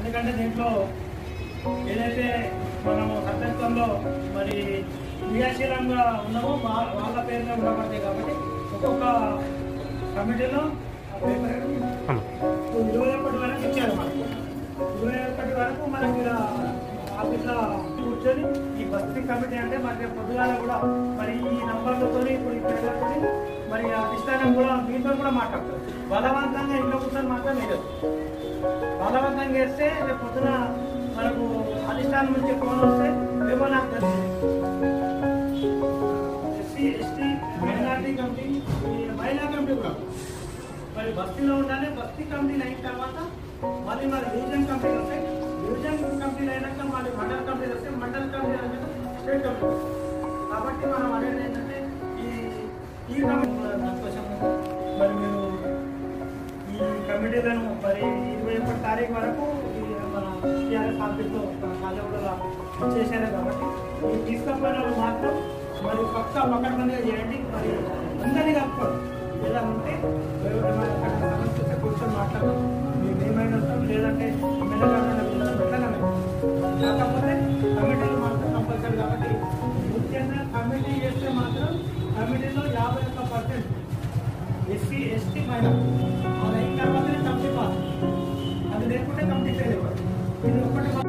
ఎందుకంటే దీంట్లో ఏదైతే మనము సభ్యత్వంలో మరి క్రియాశీలంగా ఉన్నామో వా- వాళ్ళ పేరునే ఉండబడతాయి కాబట్టి ఒక్కొక్క కమిటీలో ఆ పేపర్ ఇరవై ఒకటి వరకు ఇచ్చారు మనకు ఇరవై ఒకటి వరకు మనకి ఇలా ఆఫీస్లో కూర్చొని ఈ బస్తీ కమిటీ అంటే మరి రేపు పొద్దుగాల కూడా మరి ఈ నంబర్లతో ఇప్పుడు ఈ పేర్లతో మరి అధిష్టానం కూడా మీతో కూడా మాట్లాడతారు బలవంతంగా ఇంట్లో కూర్చొని మాత్రం లేదు బలవంతంగా వేస్తే రేపు పొద్దున మనకు అధిష్టానం నుంచి ఫోన్ వస్తే ఏమో నాకు తెలిసింది ఎస్సీ ఎస్టీ మైనార్టీ కమిటీ ఈ మహిళా కమిటీ కూడా మరి బస్తీలో ఉండాలి బస్తీ కంపెనీలు అయిన తర్వాత మళ్ళీ మరి డివిజన్ కంపెనీలు వస్తాయి డివిజన్ కంపెనీలు అయినాక మళ్ళీ మండల కంపెనీలు వస్తాయి మండల కంపెనీలు అయినాక స్టేట్ కంపెనీలు వస్తాయి. కాబట్టి మనం అనేది ఏంటంటే ఈ ఈ కమిటీ దానికోసం మరి మీరు ఈ కమిటీలను మరి ఇరవై ఒకటి తారీఖు వరకు ఈ మన టీఆర్ఎస్ ఆఫీస్లో మన కాజాగూడలో చేశారు కాబట్టి ఈ తీసుకపోయిన వాళ్ళు మాత్రం మరి పక్క పక్కన చేయండి మరి అందరినీ కలుపుకోండి ఏదైనా ఉంటే ఎవరైనా అక్కడ సమస్య వస్తే కూర్చొని మాట్లాడదాం మేము ఏమైనా వస్తాం లేదంటే మెల్లగా కాకపోతే కమిటీలు మాత్రం కంపల్సరీ కాబట్టి ముఖ్యంగా కమిటీ చేస్తే మాత్రం కమిటీలో యాభై ఒక్క పర్సెంట్ ఎస్సీ ఎస్టీ మైనర్ అది అయిన తర్వాతనే కమిటీ పాస్ అది లేకుంటే కమిటీ ఫెయిల్ అయిపోతుంది ఇది ఒకటి